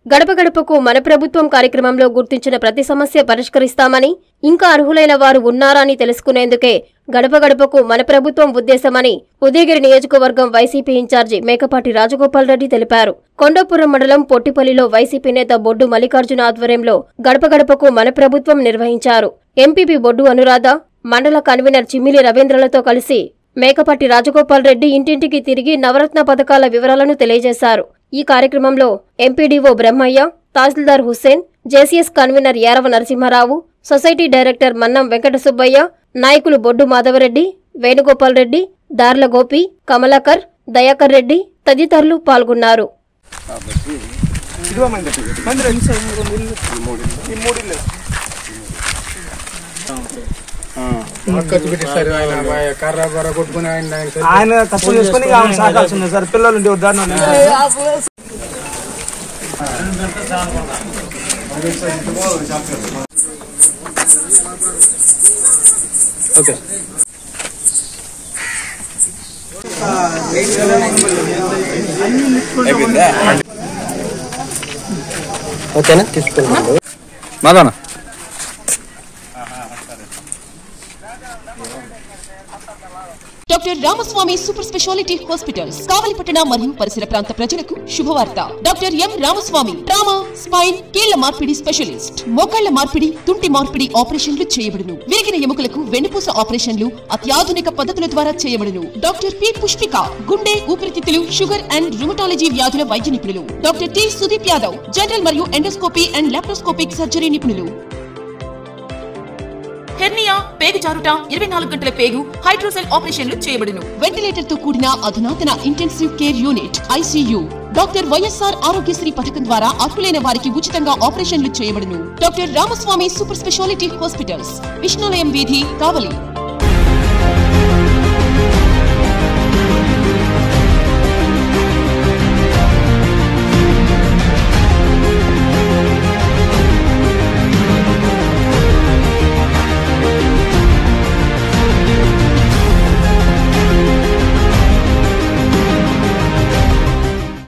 గడప గడపకు మన ప్రభుత్వం కార్యక్రమంలో గుర్తించిన ప్రతి సమస్య పరిష్కరిస్తామని ఇంకా అర్హులైన వారు ఉన్నారా అని తెలుసుకునేందుకే గడప గడపకు మన ప్రభుత్వం ఉద్దేశమని ఉదయగిరి నియోజకవర్గం వైసీపీ ఇన్ఛార్జి మేకపాటి రాజగోపాల్ రెడ్డి తెలిపారు కొండాపురం మండలం పొట్టిపల్లిలో వైసీపీ నేత బొడ్డు మల్లికార్జున ఆధ్వర్యంలో గడప గడపకు మన ప్రభుత్వం నిర్వహించారు ఎంపీపీ బొడ్డు అనురాధ మండల కన్వీనర్ చిమ్మిలి రవీంద్రలతో కలిసి మేకపాటి రాజగోపాల్ రెడ్డి ఇంటింటికి తిరిగి నవరత్న పథకాల వివరాలను తెలియజేశారు ఈ కార్యక్రమంలో MPDO Brahmaiah tahsildar Hussain JCS convener Yarava Narasimha Rao society director Mannam Venkata Subbaiah నాయకులు బొడ్డు మాధవరెడ్డి వేణుగోపాల్ రెడ్డి దార్ల గోపి కమలాకర్ దయాకర్ రెడ్డి తదితరులు పాల్గొన్నారు ఖర్చు పెట్టేస్తారు ఆయన బాయ్ కర్ర బర్ర కొట్టుకుని ఆయన ఆయన సరి- ఆయన కష్టం చేసుకుని ఇక ఆమె సాగాల్సిందే సార్ పిల్లలు ఉంటే ఉదాహరణ ఓకే ఓకేనా తీసుకుంటాం మాదానా doctor Ramaswamy super speciality hospitals కావలిపట్టణ మరియు పరిసర ప్రాంత ప్రజలకు శుభవార్త doctor M Ramaswamy trauma spine కీళ్ల మార్పిడి స్పెషలిస్ట్ మోకాళ్ల మార్పిడి తుంటి మార్పిడి ఆపరేషన్లు చేయబడును విరిగిన ఎముకలకు వెన్నుపూస ఆపరేషన్లు అత్యాధునిక పద్ధతుల ద్వారా చేయబడును డాక్టర్ పి పుష్పిక గుండె ఊపిరితిత్తులు షుగర్ అండ్ రుమటాలజీ వ్యాధుల వైద్య నిపుణులు doctor T Sudeep Yadav general మరియు ఎండోస్కోపీ అండ్ లాప్రోస్కోపిక్ సర్జరీ నిపుణులు హెర్నియా పేగు జారుట ఇరవై నాలుగు గంటల పేగు హైడ్రోసెల్ ఆపరేషన్లు చేయబడును వెంటిలేటర్ తో కూడిన అధునాతన intensive care unit ICU doctor YSR Aarogyasri పథకం ద్వారా అర్హులైన వారికి ఉచితంగా ఆపరేషన్లు చేయబడును doctor Ramaswamy super speciality hospitals విష్ణులయం వీధి కావలి